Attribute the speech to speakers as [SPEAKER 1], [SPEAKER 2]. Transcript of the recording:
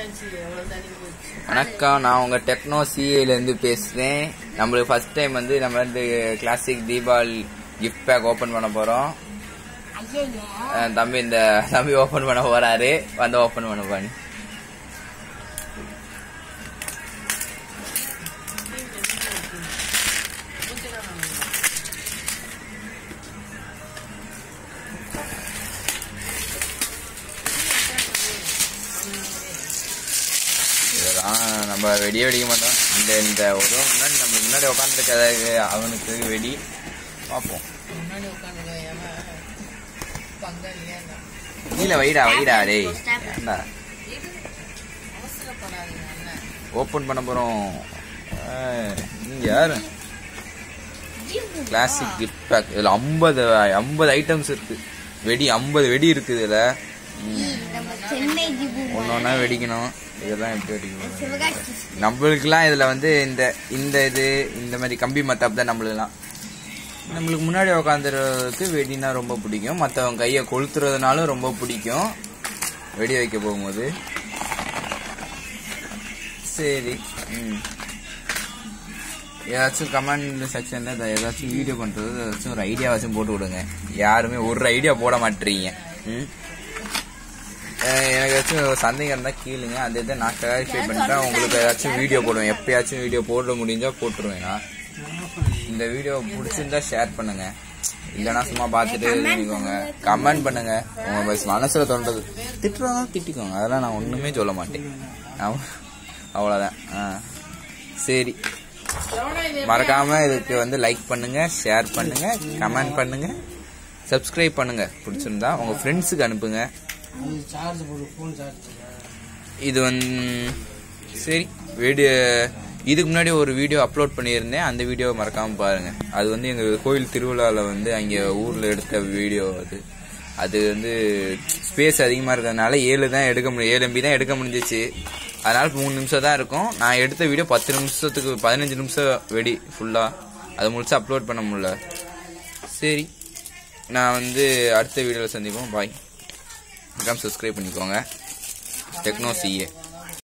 [SPEAKER 1] என்னாச்சு எவ்வளவு தண்ணி போச்சு
[SPEAKER 2] வணக்கம் நான் உங்க டெக்னோ சிஏலேருந்து பேசுறேன் நம்மளுக்கு ஃபர்ஸ்ட் டைம் வந்து நம்ம வந்து classic Deepavali gift pack open பண்ண போறோம் அஹ் தம்பி இந்த தம்பி ஓபன் பண்ண போறாரு வந்து ஓபன் பண்ண பாரு இதெல்லாம் நம்ம வெடியே வெடிக்க மாட்டோம் இந்த இந்த ஒரு முன்னாடி நம்ம முன்னாடி உட்காந்துருக்க அவனுக்கு வெடி பார்ப்போம்
[SPEAKER 1] முன்னாடி உட்காந்து ஏன்னா பங்காளியா இருந்தான்
[SPEAKER 2] கீழே வைடா வைடா டேய் ஏன்டா
[SPEAKER 1] அவசரப்படாதீங்க அண்ணன்
[SPEAKER 2] ஓப்பன் பண்ண போறோம் ஏய், நீங்க யாரு கிளாசிக் கிஃப்ட் பேக் இதுல ஐம்பது ஐம்பது ஐட்டம்ஸ் இருக்கு வெடி ஐம்பது வெடி இருக்கு இதுல
[SPEAKER 3] நம்ம சென்னை ஜிபு
[SPEAKER 2] ஒன்னு ஒன்னா வெடிக்கணும் இதெல்லாம் எப்படி வெடிக்கணும்
[SPEAKER 3] சிவகாசி
[SPEAKER 2] நம்மளுக்குலாம் இதுல வந்து இந்த இந்த இது இந்த மாதிரி கம்பி மத்தாப் தான் நம்மளுக்குலாம் நம்மளுக்கு முன்னாடி உட்காந்துறதுக்கு வெடினா ரொம்ப பிடிக்கும் மற்றவங்க கையை கொளுத்துறதுனாலும் ரொம்ப பிடிக்கும் வெடி வைக்க போகும்போது சரி ம் ஏதாச்சும் கமெண்ட் செக்ஷன்ல ஏதாச்சும் வீடியோ பண்றது ஏதாச்சும் ஒரு ஐடியாவாச்சும் போட்டு விடுங்க யாருமே ஒரு ஐடியா போட மாட்டீங்க ம் அஹ் எனக்கு ஏதாச்சும் சந்தேகம் இருந்தா கீழுங்க அந்த இதை நான் கிளாரிஃபை பண்ணிட்டேன் உங்களுக்கு ஏதாச்சும் வீடியோ போடுவேன் எப்பயாச்சும் வீடியோ போட முடிஞ்சா போட்டுருவேன் நான் இந்த வீடியோ பிடிச்சிருந்தா ஷேர் பண்ணுங்க இல்லைன்னா சும்மா பார்த்துட்டு பண்ணிக்கோங்க கமெண்ட் பண்ணுங்க உங்க பஸ் மனசுல தோன்றது திட்டுறவங்க திட்டிக்கோங்க அதெல்லாம் நான் ஒண்ணுமே சொல்ல மாட்டேன் அவ- அவ்வளவுதான் ஆ. சரி மறக்காம இதுக்கு வந்து லைக் பண்ணுங்க ஷேர் பண்ணுங்க கமெண்ட் பண்ணுங்க சப்ஸ்கிரைப் பண்ணுங்க பிடிச்சிருந்தா உங்க ஃப்ரெண்ட்ஸுக்கு அனுப்புங்க இது வந்து சரி வீடியோ இதுக்கு முன்னாடி ஒரு வீடியோ அப்லோட் பண்ணியிருந்தேன் அந்த வீடியோ மறக்காம பாருங்க அது வந்து எங்க கோயில் திருவிழாவில் வந்து அங்கே ஊர்ல எடுத்த வீடியோ அது அது வந்து ஸ்பேஸ் அதிகமாக இருக்கிறதுனால ஏழு தான் எடுக்க முடியும் ஏழு எம்பி தான் எடுக்க முடிஞ்சிச்சு அதனால மூணு நிமிஷம் தான் இருக்கும் நான் எடுத்த வீடியோ பத்து நிமிஷத்துக்கு பதினஞ்சு நிமிஷம் வெடி ஃபுல்லாக அதை முடிச்சு அப்லோட் பண்ண முடியல சரி நான் வந்து அடுத்த வீடியோவில் சந்திப்போம் பாய் மறக்காம சப்ஸ்கிரைப் பண்ணிக்கோங்க டெக்னோ சிஏ